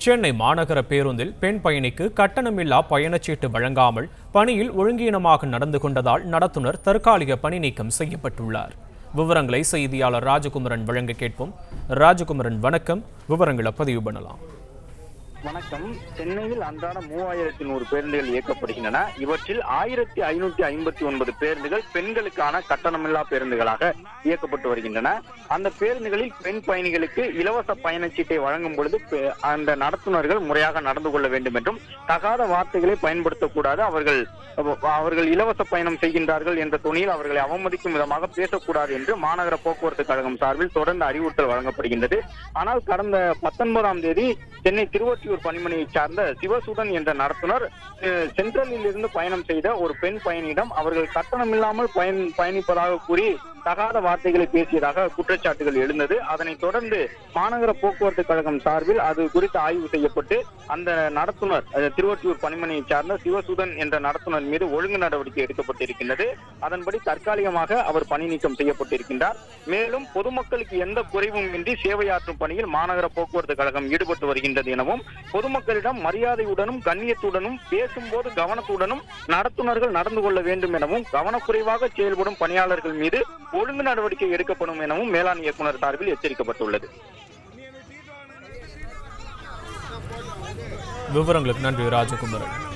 சென்னை மாநகர பேருந்தில் பெண் பயணிக்கு கட்டணமில்லா பயணச்சீட்டு வழங்காமல் பணியில் ஒழுங்கீனமாக நடந்து கொண்டதால் நடத்துனர் தற்காலிக பணி நீக்கம் செய்யப்பட்டுள்ளார் விவரங்களை செய்தியாளர் ராஜகுமரன் வழங்க கேட்போம் ராஜகுமரன் வணக்கம் விவரங்களை பதிவு பண்ணலாம் வணக்கம் சென்னையில் அன்றாட மூவாயிரத்தி நூறு பேருந்துகள் இயக்கப்படுகின்றன இவற்றில் ஆயிரத்தி ஐநூத்தி ஐம்பத்தி ஒன்பது பேருந்துகள் பெண்களுக்கான கட்டணமில்லா பேருந்துகளாக இயக்கப்பட்டு வருகின்றன அந்த பேருந்துகளில் பெண் பயணிகளுக்கு இலவச பயணச்சீட்டை வழங்கும் பொழுது பெ- அந்த நடத்துனர்கள் முறையாக நடந்து கொள்ள வேண்டும் என்றும் தகாத வார்த்தைகளை பயன்படுத்தக்கூடாது அவர்கள் அவர்கள் இலவச பயணம் செய்கின்றார்கள் என்ற துணியில் அவர்களை அவமதிக்கும் விதமாக பேசக்கூடாது என்று மாநகர போக்குவரத்து கழகம் சார்பில் தொடர்ந்து அறிவுறுத்தல் வழங்கப்படுகின்றது ஆனால் கடந்த பத்தொன்பதாம் தேதி சென்னை திருவொற்றியூர் பணிமனையைச் சார்ந்த சிவசுதன் என்ற நடத்துனர் அஹ், சென்ட்ரலில் இருந்து பயணம் செய்த ஒரு பெண் பயணியிடம் அவர்கள் கட்டணம் இல்லாமல் பயன் பயணிப்பதாக கூறி தகாத வார்த்தைகளை பேசியதாக குற்றச்சாட்டுகள் எழுந்தது அதனைத் தொடர்ந்து மாநகர போக்குவரத்து கழகம் சார்பில் அது குறித்து ஆய்வு செய்யப்பட்டு அந்த நடத்துனர் அஹ், திருவொற்றியூர் பணிமனையைச் சார்ந்த சிவசுதன் என்ற நடத்துனர் மீது ஒழுங்கு நடவடிக்கை எடுக்கப்பட்டிருக்கின்றது அதன்படி தற்காலிகமாக அவர் பணி நீக்கம் செய்யப்பட்டிருக்கின்றார் மேலும் பொதுமக்களுக்கு எந்த குறைவும் இன்றி சேவையாற்றும் பணியில் மாநகர போக்குவரத்து கழகம் ஈடுபட்டு வருகின்றது எனவும் பொதுமக்களிடம் மரியாதையுடனும் கண்ணியத்துடனும் பேசும்போது கவனத்துடனும் நடத்துனர்கள் நடந்து கொள்ள வேண்டும் எனவும் கவனக்குறைவாக செயல்படும் பணியாளர்கள் மீது ஒழுங்கு நடவடிக்கை எடுக்கப்படும் எனவும் மேலாண் இயக்குனர் சார்பில் எச்சரிக்கப்பட்டுள்ளது விவரங்களுக்கு நன்றி ராஜகுமரன்